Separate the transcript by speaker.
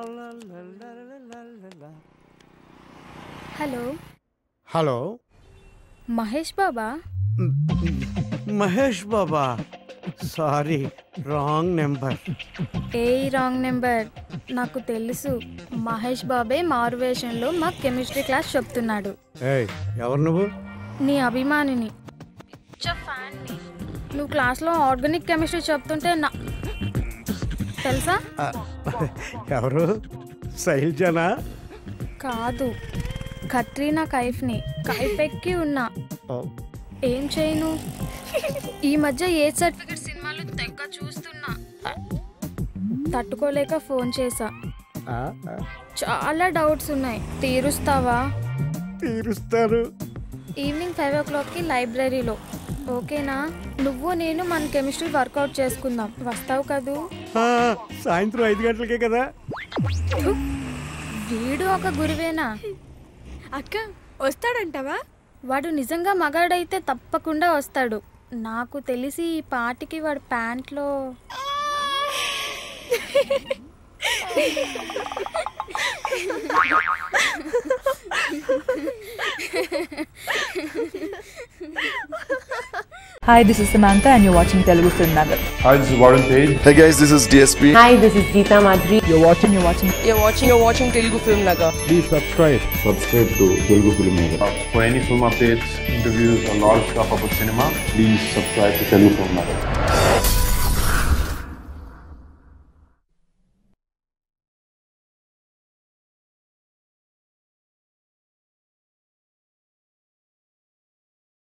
Speaker 1: Hello
Speaker 2: hello
Speaker 1: Mahesh Baba
Speaker 2: Mahesh Baba sorry wrong number
Speaker 1: ఏ wrong number నాకు తెలుసు మహేష్ బాబే మారువేషంలో మా కెమిస్ట్రీ క్లాస్ చెప్తున్నాడు
Speaker 2: ఏయ్ ఎవరు నువ్వు
Speaker 1: నీ అభిమానిని ఫ్యాన్ని నువ్వు క్లాస్లో ఆర్గానిక్ కెమిస్ట్రీ చెప్తుంటే నా తెలుసా
Speaker 2: ఆ, ఎవరు శైల్జనా
Speaker 1: కాదు కత్రీనా కైఫ్ని కైఫ్ ఎక్కి ఉన్నా
Speaker 2: ఓ,
Speaker 1: ఏం చేయను ఈ మధ్య ఏ సర్టిఫికెట్ సినిమాలు తెగ చూస్తున్నా తట్టుకోలేక ఫోన్ చేసా
Speaker 2: ఆ, ఆ,
Speaker 1: చాలా డౌట్స్ ఉన్నాయి తీరుస్తావా
Speaker 2: తీరుస్తారు
Speaker 1: ఈవినింగ్ ఫైవ్ ఓ క్లాక్కి లైబ్రరీలో ఓకేనా నువ్వు నేను మన కెమిస్ట్రీ వర్కౌట్ చేసుకుందాం వస్తావు కదూ
Speaker 2: ఆ, సాయంత్రం ఐదు గంటలకే కదా
Speaker 1: వీడు ఒక గురువేనా
Speaker 3: అక్క వస్తాడంటావా
Speaker 1: వాడు నిజంగా మగాడైతే తప్పకుండా వస్తాడు నాకు తెలిసి ఈ పాటికి వాడు ప్యాంట్లో
Speaker 4: Hi, this is Samantha, and you're watching Telugu Film Nagar.
Speaker 5: Hi, this is Warren Page.
Speaker 6: Hey guys, this is DSP.
Speaker 7: Hi, this is Geeta Madhuri.
Speaker 4: You're watching, you're watching.
Speaker 7: You're watching, you're watching Telugu Film Nagar.
Speaker 2: Please subscribe
Speaker 6: Subscribe to Telugu Film Nagar.
Speaker 5: Uh, for any film updates, interviews, or lot of stuff about cinema, please subscribe to Telugu Film Nagar.